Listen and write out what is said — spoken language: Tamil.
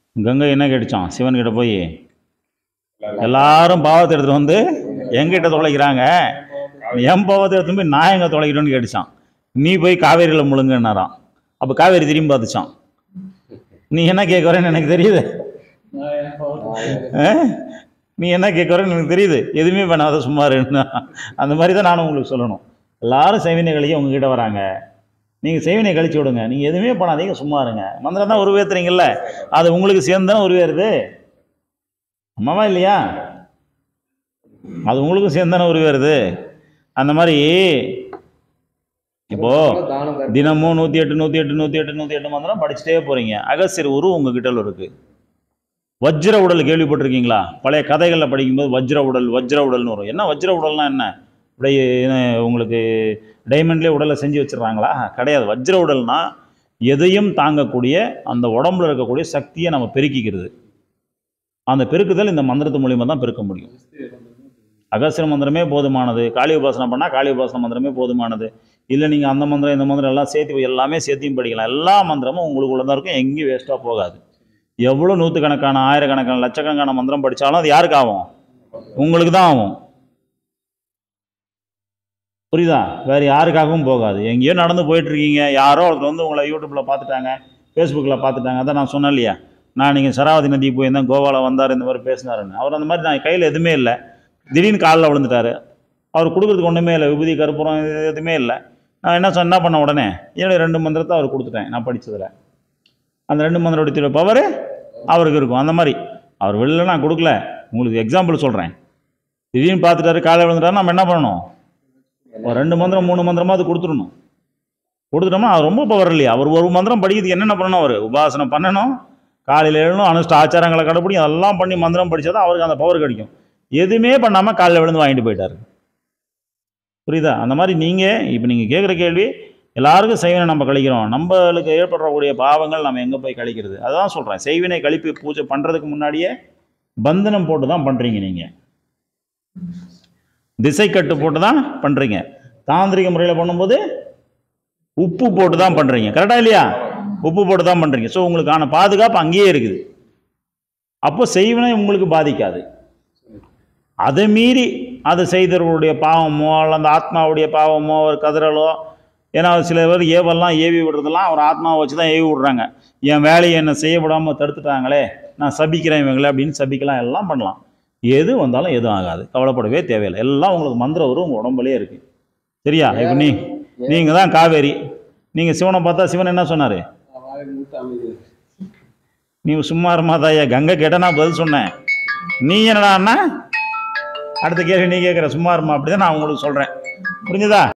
கங்கை என்ன கேட்டுச்சான் சிவன் கிட்ட போய் எல்லாரும் பாவத்தை எடுத்துட்டு வந்து எங்கிட்ட தொலைக்கிறாங்க என் பாவத்தை எடுத்து போய் நான் எங்க தொலைக்கிறோன்னு கேட்டுச்சான் நீ போய் காவேரியில் முழுங்கன்னாராம் அப்போ காவேரி திரும்பி பார்த்துச்சான் நீ என்ன கேட்க வரேன்னு எனக்கு தெரியுது ஆ? நீ என்ன கேட்க வரேன்னு எனக்கு தெரியுது எதுவுமே பண்ணாத சும்மா இருன்னா அந்த மாதிரி தான் நானும் உங்களுக்கு சொல்லணும் எல்லாரும் செய்வினை கழிக்க உங்ககிட்ட வராங்க நீங்கள் செய்வினை கழிச்சு விடுங்க நீங்கள் எதுவுமே பண்ணாதீங்க சும்மா இருங்க மந்திரம் தான் உருவேத்துறீங்கல்ல அது உங்களுக்கு சேர்ந்து தானே உருவேறுது அம்மாவா இல்லையா அது உங்களுக்கும் சேர்ந்து தானே உருவேறுது அந்த மாதிரி இப்போ தானம் தர்மம். தினமும் நூற்றி எட்டு நூற்றி எட்டு நூற்றி எட்டு நூற்றி எட்டு மந்திரம் படிச்சுட்டே போகிறீங்க அகசியர் உரு உங்ககிட்ட இருக்கு வஜ்ர உடல் கேள்விப்பட்டிருக்கீங்களா பழைய கதைகளில் படிக்கும்போது வஜ்ர உடல் வஜ்ர உடல்னு வரும் என்ன வஜ்ர உடல்னா என்ன அப்படியே என்ன உங்களுக்கு டைமண்ட்லேயே உடலை செஞ்சு வச்சிடுறாங்களா கிடையாது வஜ்ர உடல்னா எதையும் தாங்கக்கூடிய அந்த உடம்புல இருக்கக்கூடிய சக்தியை நம்ம பெருக்கிக்கிறது அந்த பெருக்குதல் இந்த மந்திரத்து மூலியமாக தான் பெருக்க முடியும் அகசிர மந்திரமே போதுமானது காளி உபாசனை பண்ணால் காளி உபாசன மந்திரமே போதுமானது இல்லை நீங்கள் அந்த மந்திரம் இந்த மந்திரம் எல்லாம் சேர்த்து எல்லாமே சேர்த்தியும் படிக்கலாம் எல்லா மந்திரமும் உங்களுக்குள்ள தான் இருக்கும் எங்கேயும் வேஸ்ட்டாக போகாது எவ்வளோ நூற்றுக்கணக்கான ஆயிரக்கணக்கான லட்சக்கணக்கான மந்திரம் படித்தாலும் அது யாருக்கு ஆகும் உங்களுக்கு தான் ஆகும் புரியுதா வேறு யாருக்காகவும் போகாது எங்கேயோ நடந்து போயிட்டு இருக்கீங்க யாரோ ஒருத்தர் வந்து உங்களை யூடியூப்பில் பார்த்துட்டாங்க ஃபேஸ்புக்கில் பார்த்துட்டாங்க அதான் நான் சொன்னேன் இல்லையா நான் நீங்கள் சராவதி நதிக்கு போயிருந்தேன் கோவாவில் வந்தார் இந்த மாதிரி பேசினாருன்னு அவர் அந்த மாதிரி நான் கையில் எதுவுமே இல்லை திடீர்னு காலில் விழுந்துட்டாரு அவர் கொடுக்குறதுக்கு ஒன்றுமே இல்லை விபூதி கற்பூரம் இது எதுவுமே இல்லை நான் என்ன சொன்ன என்ன பண்ண உடனே என்னுடைய ரெண்டு மந்திரத்தை அவர் கொடுத்துட்டேன் நான் படிச்சதுல அந்த ரெண்டு மந்திரோடைய பவர் அவருக்கு இருக்கும் அந்த மாதிரி அவர் வெளில நான் கொடுக்கல உங்களுக்கு எக்ஸாம்பிள் சொல்கிறேன் திடீர்னு பார்த்துட்டாரு காலையில் விழுந்துட்டாரு நம்ம என்ன பண்ணணும் ஒரு ரெண்டு மந்திரம் மூணு மந்திரமா அது கொடுத்துடணும் கொடுத்துட்டோம்னா அவர் ரொம்ப பவர் இல்லையா அவர் ஒரு மந்திரம் படிக்கிறதுக்கு என்னென்ன பண்ணணும் அவர் உபாசனம் பண்ணணும் காலையில் எழுணும் அனுஷ்ட ஆச்சாரங்களை கடைப்பிடி அதெல்லாம் பண்ணி மந்திரம் படித்தா தான் அவருக்கு அந்த பவர் கிடைக்கும் எதுவுமே பண்ணாமல் காலையில் விழுந்து வாங்கிட்டு போயிட்டாரு புரியுதா அந்த மாதிரி நீங்கள் இப்போ நீங்கள் கேட்குற கேள்வி எல்லாருக்கும் செய்வினை நம்ம கழிக்கிறோம் நம்மளுக்கு ஏற்படக்கூடிய பாவங்கள் நம்ம எங்கே போய் கழிக்கிறது அதான் சொல்கிறேன் செய்வினை கழிப்பு பூஜை பண்ணுறதுக்கு முன்னாடியே பந்தனம் போட்டு தான் பண்ணுறீங்க நீங்கள் திசை கட்டு போட்டு தான் பண்ணுறீங்க தாந்திரிக முறையில் பண்ணும்போது உப்பு போட்டு தான் பண்ணுறீங்க கரெக்டாக இல்லையா உப்பு போட்டு தான் பண்ணுறீங்க ஸோ உங்களுக்கான பாதுகாப்பு அங்கேயே இருக்குது அப்போ செய்வினை உங்களுக்கு பாதிக்காது அதை மீறி அதை செய்தவர்களுடைய பாவமோ அல்ல அந்த ஆத்மாவுடைய பாவமோ ஒரு கதறலோ ஏன்னா சில பேர் ஏவெல்லாம் ஏவி விடுறதெல்லாம் அவர் ஆத்மாவை வச்சு தான் ஏவி விடுறாங்க என் வேலையை என்னை செய்ய விடாமல் தடுத்துட்டாங்களே நான் சபிக்கிறேன் இவங்களே அப்படின்னு சபிக்கலாம் எல்லாம் பண்ணலாம் எது வந்தாலும் எதுவும் ஆகாது கவலைப்படவே தேவையில்லை எல்லாம் உங்களுக்கு மந்திரம் வரும் உங்கள் உடம்புலயே இருக்குது சரியா இப்போ நீ நீங்கள் தான் காவேரி நீங்கள் சிவனை பார்த்தா சிவன் என்ன சொன்னார் வாயை மூட்டு அமைதி. நீ சும்மா இருமாதாயா கங்கை கேட்ட நான் பதில் சொன்னேன் நீ என்னடா அண்ணா அடுத்த கேள்வி நீ கேட்குற சும்மா இருமா அப்படி தான் நான் உங்களுக்கு சொல்கிறேன் புரிஞ்சுதா